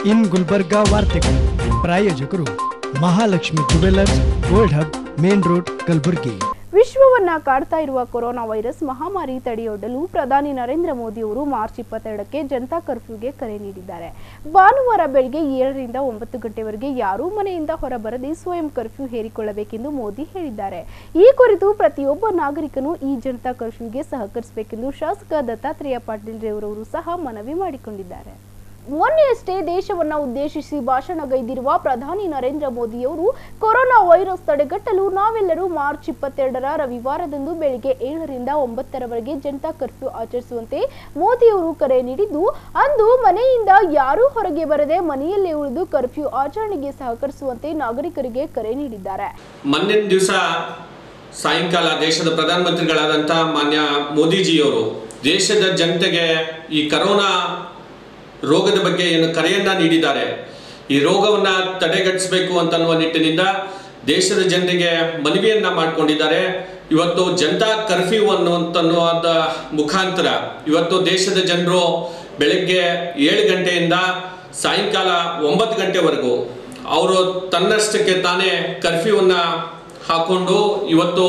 ಇನ್ ಗುಲ್ಬರ್ಗಾ ವಾರ್ತೆಗಳು ಪ್ರಾಯೋಜಕರು Mahalakshmi jewellers gold hub main road Kalaburagi ವಿಶ್ವವನ್ನ ಕಾಡ್ತಾ ಇರುವ ಕೊರೋನಾ ವೈರಸ್ ಮಹಾಮಾರಿ ತಡೆಯೊಡ್ಡಲು ಪ್ರಧಾನಿ ನರೇಂದ್ರ ಮೋದಿ ಅವರು ಮಾರ್ಚ್ ಇಪ್ಪತ್ತೆರಡಕ್ಕೆ ಜನತಾ ಕರ್ಫ್ಯೂಗೆ ಕರೆ ನೀಡಿದ್ದಾರೆ ಭಾನುವಾರ ಬೆಳಗ್ಗೆ ಏಳರಿಂದ ಒಂಬತ್ತು ಗಂಟೆವರೆಗೆ ಯಾರೂ ಮನೆಯಿಂದ ಹೊರಬರದೆ ಸ್ವಯಂ ಕರ್ಫ್ಯೂ ಹೇರಿಕೊಳ್ಳಬೇಕೆಂದು ಮೋದಿ ಹೇಳಿದ್ದಾರೆ ಈ ಕುರಿತು ಪ್ರತಿಯೊಬ್ಬ ನಾಗರಿಕನು ಈ ಜನತಾ ಕರ್ಫ್ಯೂಗೆ ಸಹಕರಿಸಬೇಕೆಂದು ಶಾಸಕ ದತ್ತಾತ್ರೇಯ ಪಾಟೀಲ್ ರೇವರವರು ಸಹ ಮನವಿ ಮಾಡಿಕೊಂಡಿದ್ದಾರೆ ಮೊನ್ನೆಯಷ್ಟೇ ದೇಶವನ್ನ ಉದ್ದೇಶಿಸಿ ಭಾಷಣಗೈದಿರುವ ಪ್ರಧಾನಿ ನರೇಂದ್ರ ಮೋದಿಯವರು ಕೊರೋನಾ ವೈರಸ್ ತಡೆಗಟ್ಟಲು ನಾವೆಲ್ಲರೂ ಮಾರ್ಚ್ ಇಪ್ಪತ್ತೆರಡರ ರವಿವಾರದಂದು ಬೆಳಿಗ್ಗೆ ಏಳರಿಂದ ಒಂಬತ್ತರವರೆಗೆ ಜನತಾ ಕರ್ಫ್ಯೂ ಆಚರಿಸುವಂತೆ ಮೋದಿಯವರು ಕರೆ ನೀಡಿದ್ದು ಅಂದು ಮನೆಯಿಂದ ಯಾರೂ ಹೊರಗೆ ಬರದೆ ಮನೆಯಲ್ಲೇ ಉಳಿದು ಕರ್ಫ್ಯೂ ಆಚರಣೆಗೆ ಸಹಕರಿಸುವಂತೆ ನಾಗರಿಕರಿಗೆ ಕರೆ ನೀಡಿದ್ದಾರೆ ಮೊನ್ನೆ ದಿವಸ ಸಾಯಂಕಾಲ ದೇಶದ ಪ್ರಧಾನಮಂತ್ರಿಗಳಾದಂಥ ಮಾನ್ಯ ಮೋದಿಜಿಯವರು ದೇಶದ ಜನತೆಗೆ ಈ ಕರೋನಾ ರೋಗದ ಬಗ್ಗೆ ಏನು ಕರೆಯನ್ನ ನೀಡಿದ್ದಾರೆ ಈ ರೋಗವನ್ನ ತಡೆಗಟ್ಟಿಸಬೇಕು ಅಂತನ್ನುವ ನಿಟ್ಟಿನಿಂದ ದೇಶದ ಜನರಿಗೆ ಮನವಿಯನ್ನ ಮಾಡಿಕೊಂಡಿದ್ದಾರೆ ಇವತ್ತು ಜನತಾ ಕರ್ಫ್ಯೂ ಅನ್ನುವಂತನ್ನುವಾದ ಮುಖಾಂತರ ಇವತ್ತು ದೇಶದ ಜನರು ಬೆಳಗ್ಗೆ ಏಳು ಗಂಟೆಯಿಂದ ಸಾಯಂಕಾಲ ಒಂಬತ್ತು ಗಂಟೆವರೆಗೂ ಅವರು ತನ್ನಷ್ಟಕ್ಕೆ ತಾನೇ ಕರ್ಫ್ಯೂವನ್ನ ಹಾಕೊಂಡು ಇವತ್ತು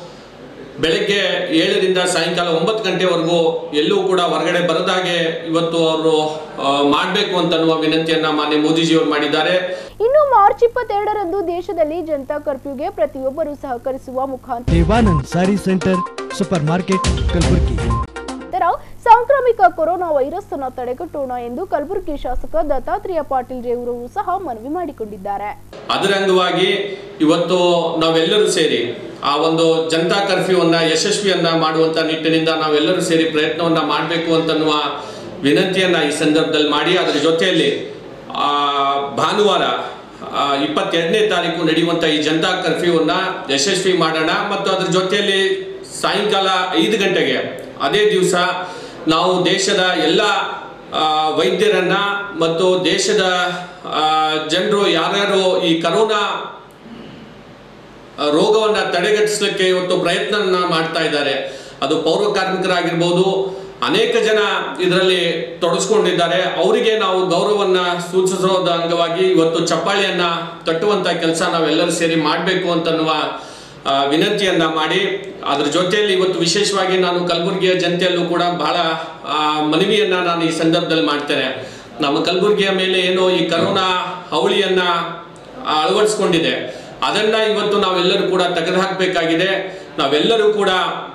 ಬೆಳಗ್ಗೆ ಏಳರಿಂದ ಸಾಯಂಕಾಲ ಒಂಬತ್ತು ಗಂಟೆವರೆಗೂ ಎಲ್ಲೂ ಕೂಡ ಹೊರಗಡೆ ಬರದಾಗೆ ಇವತ್ತು ಅವರು ಮಾಡಬೇಕು ಅಂತನ್ನುವ ವಿನಂತಿಯನ್ನ ಮಾನ್ಯ ಮೋದಿಜಿಯವರು ಮಾಡಿದ್ದಾರೆ ಇನ್ನು ಮಾರ್ಚ್ ಇಪ್ಪತ್ತೆರಡರಂದು ದೇಶದಲ್ಲಿ ಜನತಾ ಕರ್ಫ್ಯೂಗೆ ಪ್ರತಿಯೊಬ್ಬರು ಸಹಕರಿಸುವ ಮುಖಾಂತರ Devanand sari centre supermarket Kalaburagi ಸಾಂಕ್ರಾಮಿಕ ಕೊರೋನಾ ವೈರಸ್ ಅನ್ನು ತಡೆಗಟ್ಟೋಣ ಎಂದು ಕಲಬುರಗಿ ಶಾಸಕ ದತ್ತಾತ್ರೇಯ ಪಾಟೀಲ್ ರೇವರವರು ಸಹ ಮನವಿ ಮಾಡಿಕೊಂಡಿದ್ದಾರೆ ಅದರ ಅಂಗವಾಗಿ ಇವತ್ತು ನಾವೆಲ್ಲರೂ ಸೇರಿ ಆ ಒಂದು ಜನತಾ ಕರ್ಫ್ಯೂವನ್ನ ಯಶಸ್ವಿಯನ್ನ ಮಾಡುವಂತ ನಿಟ್ಟಿನಿಂದ ನಾವೆಲ್ಲರೂ ಸೇರಿ ಪ್ರಯತ್ನವನ್ನ ಮಾಡಬೇಕು ಅಂತನ್ನುವ ವಿನಂತಿಯನ್ನ ಈ ಸಂದರ್ಭದಲ್ಲಿ ಮಾಡಿ ಅದರ ಜೊತೆಯಲ್ಲಿ ಆ, ಭಾನುವಾರ ಆ, ಇಪ್ಪತ್ತೆರಡನೇ ತಾರೀಕು ನಡೆಯುವಂತ ಈ ಜನತಾ ಕರ್ಫ್ಯೂವನ್ನ ಯಶಸ್ವಿ ಮಾಡೋಣ ಮತ್ತು ಅದ್ರ ಜೊತೆಯಲ್ಲಿ ಸಾಯಂಕಾಲ ಐದು ಗಂಟೆಗೆ ಅದೇ ದಿವಸ ನಾವು ದೇಶದ ಎಲ್ಲ ಆ, ವೈದ್ಯರನ್ನ ಮತ್ತು ದೇಶದ ಜನರು ಯಾರ್ಯಾರು ಈ ಕರೋನಾ ಆ, ರೋಗವನ್ನ ತಡೆಗಟ್ಟಿಸಲಿಕ್ಕೆ ಇವತ್ತು ಪ್ರಯತ್ನ ಮಾಡ್ತಾ ಇದ್ದಾರೆ ಅದು ಪೌರ ಕಾರ್ಮಿಕರಾಗಿರ್ಬೋದು ಅನೇಕ ಜನ ಇದರಲ್ಲಿ ತೊಡಗಿಸ್ಕೊಂಡಿದ್ದಾರೆ ಅವರಿಗೆ ನಾವು ಗೌರವವನ್ನ ಸೂಚಿಸೋದ ಅಂಗವಾಗಿ ಇವತ್ತು ಚಪ್ಪಾಳಿಯನ್ನ ತಟ್ಟುವಂತ ಕೆಲಸ ನಾವೆಲ್ಲರೂ ಸೇರಿ ಮಾಡಬೇಕು ಅಂತನ್ನುವ ಆ, ವಿನಂತಿಯನ್ನ ಮಾಡಿ ಅದ್ರ ಜೊತೆಯಲ್ಲಿ ಇವತ್ತು ವಿಶೇಷವಾಗಿ ನಾನು ಕಲಬುರಗಿಯ ಜನತೆಯಲ್ಲೂ ಕೂಡ ಬಹಳ ಆ, ಮನವಿಯನ್ನ ನಾನು ಈ ಸಂದರ್ಭದಲ್ಲಿ ಮಾಡ್ತೇನೆ ನಮ್ಮ ಕಲಬುರಗಿಯ ಮೇಲೆ ಏನು ಈ ಕರೋನಾ ಅವಳಿಯನ್ನ ಅಳವಡಿಸ್ಕೊಂಡಿದೆ ಅದನ್ನ ಇವತ್ತು ನಾವೆಲ್ಲರೂ ಕೂಡ ತೆಗೆದುಹಾಕಬೇಕಾಗಿದೆ ನಾವೆಲ್ಲರೂ ಕೂಡ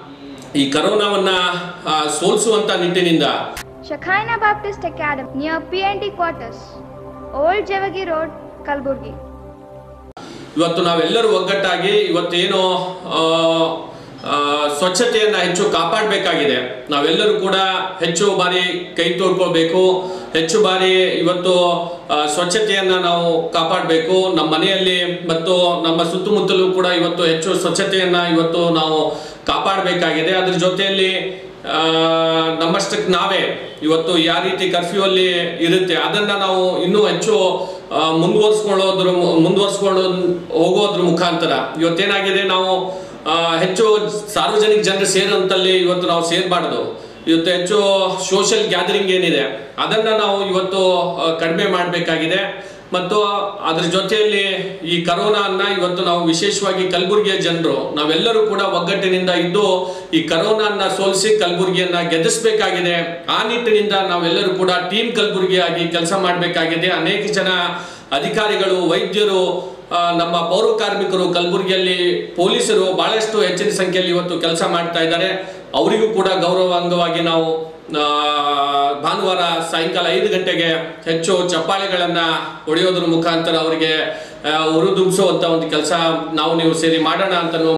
ಈ ಕರೋನಾವನ್ನ ಆ, ಸೋಲಿಸುವಂತ ನಿಟ್ಟಿನಿಂದ Shekinah Baptist Academy near PND quarters, Old Javagi Road, Kalburgi. ಇವತ್ತು ನಾವೆಲ್ಲರೂ ಒಗ್ಗಟ್ಟಾಗಿ ಇವತ್ತೇನು ಆ, ಆ, ಸ್ವಚ್ಛತೆಯನ್ನ ಹೆಚ್ಚು ಕಾಪಾಡಬೇಕಾಗಿದೆ ನಾವೆಲ್ಲರೂ ಕೂಡ ಹೆಚ್ಚು ಬಾರಿ ಕೈ ತೊಳ್ಕೊಳ್ಬೇಕು ಹೆಚ್ಚು ಬಾರಿ ಇವತ್ತು ಆ, ಸ್ವಚ್ಛತೆಯನ್ನ ನಾವು ಕಾಪಾಡಬೇಕು ನಮ್ಮ ಮನೆಯಲ್ಲಿ ಮತ್ತು ನಮ್ಮ ಸುತ್ತಮುತ್ತಲೂ ಕೂಡ ಇವತ್ತು ಹೆಚ್ಚು ಸ್ವಚ್ಛತೆಯನ್ನ ಇವತ್ತು ನಾವು ಕಾಪಾಡಬೇಕಾಗಿದೆ ಅದ್ರ ಜೊತೆಯಲ್ಲಿ ಆ, ನಮ್ಮಷ್ಟಕ್ಕೆ ನಾವೇ ಇವತ್ತು ಯಾವ ರೀತಿ ಕರ್ಫ್ಯೂ ಅಲ್ಲಿ ಇರುತ್ತೆ ಅದನ್ನ ನಾವು ಇನ್ನೂ ಹೆಚ್ಚು ಆ, ಮುಂದುವರ್ಸ್ಕೊಳ್ಳೋದ್ರ ಮು- ಮುಂದುವರ್ಸ್ಕೊಂಡು ಹೋಗೋದ್ರ ಮುಖಾಂತರ ಇವತ್ತೇನಾಗಿದೆ ನಾವು ಆ, ಹೆಚ್ಚು ಸಾರ್ವಜನಿಕ ಜನರು ಸೇರುವಂತಲ್ಲಿ ಇವತ್ತು ನಾವು ಸೇರಬಾರ್ದು ಇವತ್ತು ಹೆಚ್ಚು ಸೋಷಿಯಲ್ ಗ್ಯಾದರಿಂಗ್ ಏನಿದೆ ಅದನ್ನ ನಾವು ಇವತ್ತು ಆ, ಕಡಿಮೆ ಮಾಡಬೇಕಾಗಿದೆ ಮತ್ತು ಅದ್ರ ಜೊತೆಯಲ್ಲಿ ಈ ಕರೋನಾನ್ನ ಇವತ್ತು ನಾವು ವಿಶೇಷವಾಗಿ ಕಲಬುರಗಿಯ ಜನರು ನಾವೆಲ್ಲರೂ ಕೂಡ ಒಗ್ಗಟ್ಟಿನಿಂದ ಇದ್ದು ಈ ಕರೋನಾನ್ನ ಸೋಲಿಸಿ ಕಲಬುರಗಿಯನ್ನ ಗೆಲ್ಲಿಸಬೇಕಾಗಿದೆ ಆ ನಿಟ್ಟಿನಿಂದ ನಾವೆಲ್ಲರೂ ಕೂಡ ಟೀಮ್ ಕಲಬುರಗಿಯಾಗಿ ಕೆಲಸ ಮಾಡಬೇಕಾಗಿದೆ ಅನೇಕ ಜನ ಅಧಿಕಾರಿಗಳು ವೈದ್ಯರು ಆ, ನಮ್ಮ ಪೌರ ಕಾರ್ಮಿಕರು ಕಲಬುರಗಿಯಲ್ಲಿ ಪೊಲೀಸರು ಬಹಳಷ್ಟು ಹೆಚ್ಚಿನ ಸಂಖ್ಯೆಯಲ್ಲಿ ಇವತ್ತು ಕೆಲಸ ಮಾಡ್ತಾ ಇದ್ದಾರೆ ಅವರಿಗೂ ಕೂಡ ಗೌರವ ಅಂಗವಾಗಿ ನಾವು ಆ, ಭಾನುವಾರ ಸಾಯಂಕಾಲ ಐದು ಗಂಟೆಗೆ ಹೆಚ್ಚು ಚಪ್ಪಾಳೆಗಳನ್ನ ಹೊಡೆಯೋದ್ರ ಮುಖಾಂತರ ಅವರಿಗೆ ಹುರಿದುಂಬಿಸುವಂತ ಒಂದು ಕೆಲಸ ನಾವು ನೀವು ಸೇರಿ ಮಾಡೋಣ ಅಂತ